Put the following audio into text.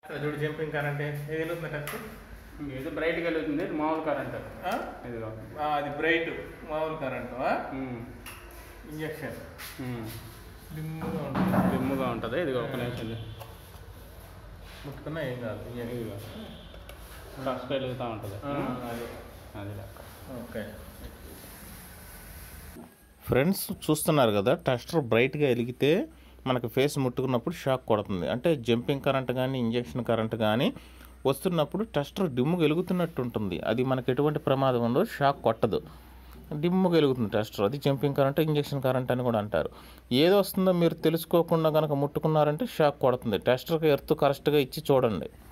చూడు jumping current ఏది వెళ్తుంది టెస్ట్ ఇది బ్రైట్గా వెళ్తుంది ఇది మామూలు కరెంట్ ఇదిగో అది బ్రైట్ మామూలు కరెంట్ ఉమ్. ఇంజక్షన్ ఉమ్. డిమ్గా ఉంటుంది దిమ్ముగా ఉంటుంది ఇదిగో ఒక నిమిషం ముట్టుకున్నా ఏం కాదు ఇంజక్షన్ ఇదిగో ఫస్ట్ వెలుగుతూ ఉంటుంది అది అది లెక్క ఓకే ఫ్రెండ్స్ చూస్తున్నారు కదా టెస్టర్ బ్రైట్గా వెలిగితే మనకు ఫేస్ ముట్టుకున్నప్పుడు షాక్ కొడుతుంది అంటే జంపింగ్ కరెంట్ కానీ ఇంజెక్షన్ కరెంట్ కానీ వస్తున్నప్పుడు టెస్టర్ డిమ్ము వెలుగుతున్నట్టు ఉంటుంది అది మనకు ఎటువంటి ప్రమాదం ఉందో షాక్ కొట్టదు డిమ్ము వెలుగుతుంది టెస్టర్ అది జంపింగ్ కరెంట్ ఇంజెక్షన్ కరెంట్ అని కూడా అంటారు ఏది వస్తుందో మీరు తెలుసుకోకుండా కనుక ముట్టుకున్నారంటే షాక్ కొడుతుంది టెస్టర్కి ఎర్త్ కరెక్ట్గా ఇచ్చి చూడండి